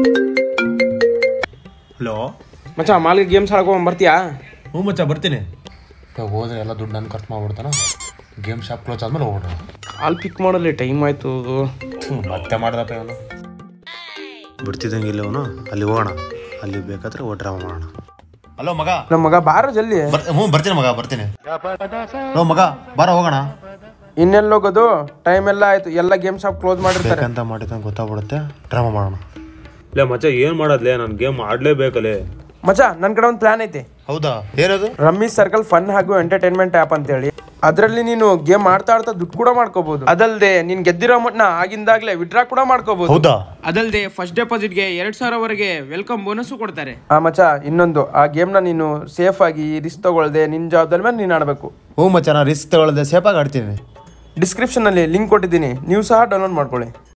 hello ಮಚ್ಚ ಮಾಲ್ಗೆ games ಆಡ್ಕೊಂಡ್ ಬರ್ತೀಯಾ ಹ್ಞೂ ಮಚ್ಚ ಬರ್ತೀನಿ ಹೋದ್ರೆ ಎಲ್ಲ ದುಡ್ಡು ನಾನು ಖರ್ಚು ಮಾಡ್ಬಿಡ್ತಾನ ಗೇಮ್ ಶಾಪ್ ಕ್ಲೋಸ್ ಆದ್ಮೇಲೆ ಹೋಗ್ಬಿಡ್ರಿ ಕಾಲ್ ಪಿಕ್ ಮಾಡಲಿ ಟೈಮ್ ಆಯ್ತು ಮತ್ತೆ ಮಾಡ್ದಪ್ಪ ಇವನು ಬಿಡ್ತಿದ್ದಂಗೆ ಇಲ್ಲ ಅವನು ಅಲ್ಲಿ ಹೋಗೋಣ ಅಲ್ಲಿ ಬೇಕಾದ್ರೆ ಓ ಡ್ರಾಮಾ ಮಾಡೋಣ ಹಲೋ ಮಗ ನಮ್ಮ ಮಗ ಬಾರ ಜಲ್ದಿ ಬರ್ ಹ್ಞೂ ಬರ್ತೀನಿ ಮಗ ಬರ್ತೀನಿ ಹಲೋ ಮಗ ಬಾರ ಹೋಗೋಣ ಇನ್ನೆಲ್ಲ ಹೋಗೋದು ಟೈಮ್ ಎಲ್ಲ ಆಯ್ತು ಎಲ್ಲ ಗೇಮ್ ಶಾಪ್ ಕ್ಲೋಸ್ ಮಾಡಿರ್ತಾರೆ ಬೇಕಂತ ಮಾಡಿದಂಗೆ ಗೊತ್ತಾಗ್ಬಿಡುತ್ತೆ ಡ್ರಾಮಾ ಮಾಡೋಣ ಇಲ್ಲ ಮಚ್ಚ ಏನು ಮಾಡೋದ್ಲೇ ನಾನು ಗೇಮ್ ಆಡಲೇಬೇಕಲ್ಲೇ ಮಚ್ಚ ನನ್ನ ಕಡೆ ಒಂದು ಪ್ಲಾನ್ ಐತಿ ಹೌದಾ ಏನದು ರಮ್ಮಿ ಸರ್ಕಲ್ ಫನ್ ಹಾಗೂ ಎಂಟರ್ಟೈನ್ಮೆಂಟ್ ಆ್ಯಪ್ ಅಂತ ಹೇಳಿ ಅದರಲ್ಲಿ ನೀನು ಗೇಮ್ ಆಡ್ತಾ ಆಡ್ತಾ ದುಡ್ಡು ಕೂಡ ಮಾಡ್ಕೋಬಹುದು ಅದಲ್ಲದೆ ನೀನ್ ಗೆದ್ದಿರೋ ಅಮೌಂಟ್ನ ಆಗಿಂದಾಗ್ಲೇ ವಿಡ್ರಾ ಕೂಡ ಮಾಡ್ಕೋಬಹುದು ಹೌದಾ ಅದಲ್ಲದೆ ಫಸ್ಟ್ ಡೆಪಾಸಿಟ್ಗೆ ಎರಡ್ ಸಾವಿರವರೆಗೆ ವೆಲ್ಕಮ್ ಬೋನಸ್ ಕೊಡ್ತಾರೆ ಆ ಮಚ್ಚ ಇನ್ನೊಂದು ಆ ಗೇಮ್ನ ನೀನು ಸೇಫ್ ಆಗಿ ರಿಸ್ಕ್ ತಗೊಳ್ದೆ ನಿನ್ ಜವಾಬ್ದಾರಿ ಮೇಲೆ ನೀನು ಆಡಬೇಕು ಹ್ಞೂ ಮಚ್ಚ ನಾನು ರಿಸ್ಕ್ ತಗೊಳ್ಳದೆ ಸೇಫಾಗಿ ಆಡ್ತೀನಿ ಡಿಸ್ಕ್ರಿಪ್ಷನ್ ಅಲ್ಲಿ ಲಿಂಕ್ ಕೊಟ್ಟಿದ್ದೀನಿ ನೀವು ಸಹ ಡೌನ್ಲೋಡ್ ಮಾಡ್ಕೊಳ್ಳಿ